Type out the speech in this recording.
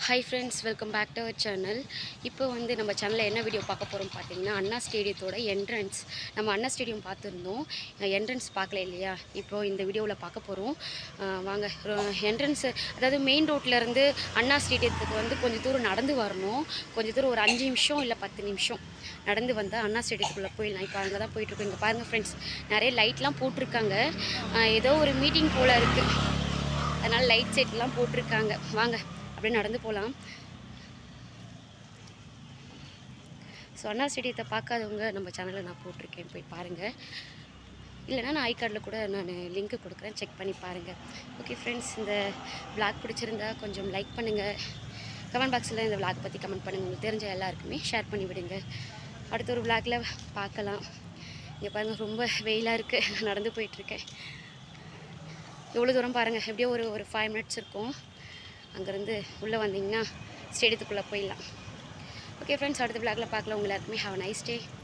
hi friends welcome back to our channel இப்போ வந்து நம்ம சேனலில் என்ன வீடியோ பார்க்க போகிறோம் பார்த்தீங்கன்னா அண்ணா ஸ்டேடியத்தோட என்ட்ரன்ஸ் நம்ம அண்ணா ஸ்டேடியம் பார்த்துருந்தோம் என்ட்ரன்ஸ் பார்க்கல இல்லையா இப்போ இந்த வீடியோவில் பார்க்க போகிறோம் வாங்க என்ட்ரன்ஸ் அதாவது மெயின் ரோட்லேருந்து அண்ணா ஸ்டேடியத்துக்கு வந்து கொஞ்சம் தூரம் நடந்து வரணும் கொஞ்சம் தூரம் ஒரு அஞ்சு நிமிஷம் இல்லை பத்து நிமிஷம் நடந்து வந்தால் அண்ணா ஸ்டேடியத்துக்குள்ளே போயிடலாம் இப்போ அங்கே தான் போயிட்டுருக்கோம் இங்கே பாருங்கள் ஃப்ரெண்ட்ஸ் நிறைய லைட்லாம் போட்டிருக்காங்க ஆஹ் ஏதோ ஒரு மீட்டிங் போல் இருக்குது அதனால் லைட் செட்லாம் போட்டிருக்காங்க வாங்க அப்படியே நடந்து போகலாம் ஸோ அண்ணா ஸ்டேடியத்தை பார்க்காதவங்க நம்ம சேனலில் நான் போட்டிருக்கேன் போய் பாருங்கள் இல்லைனா நான் ஐ கார்டில் கூட நான் லிங்க்கு கொடுக்குறேன் செக் பண்ணி பாருங்கள் ஓகே ஃப்ரெண்ட்ஸ் இந்த vlog பிடிச்சிருந்தா கொஞ்சம் லைக் பண்ணுங்கள் கமெண்ட் பாக்ஸில் இந்த vlog பற்றி கமெண்ட் பண்ணுங்கள் உங்களுக்கு தெரிஞ்ச எல்லாருக்குமே ஷேர் பண்ணி விடுங்க அடுத்த ஒரு vlogல பார்க்கலாம் இங்கே பாருங்கள் ரொம்ப வெயிலாக இருக்குது நடந்து போயிட்டுருக்கேன் எவ்வளோ தூரம் பாருங்கள் எப்படியோ ஒரு ஒரு ஃபைவ் மினிட்ஸ் இருக்கும் அங்கேருந்து உள்ளே வந்தீங்கன்னா ஸ்டேடியத்துக்குள்ளே போயிடலாம் ஓகே ஃப்ரெண்ட்ஸ் அடுத்த vlogல பார்க்கலாம் உங்க எல்லாருக்குமே ஹாவ் நைஸ் டே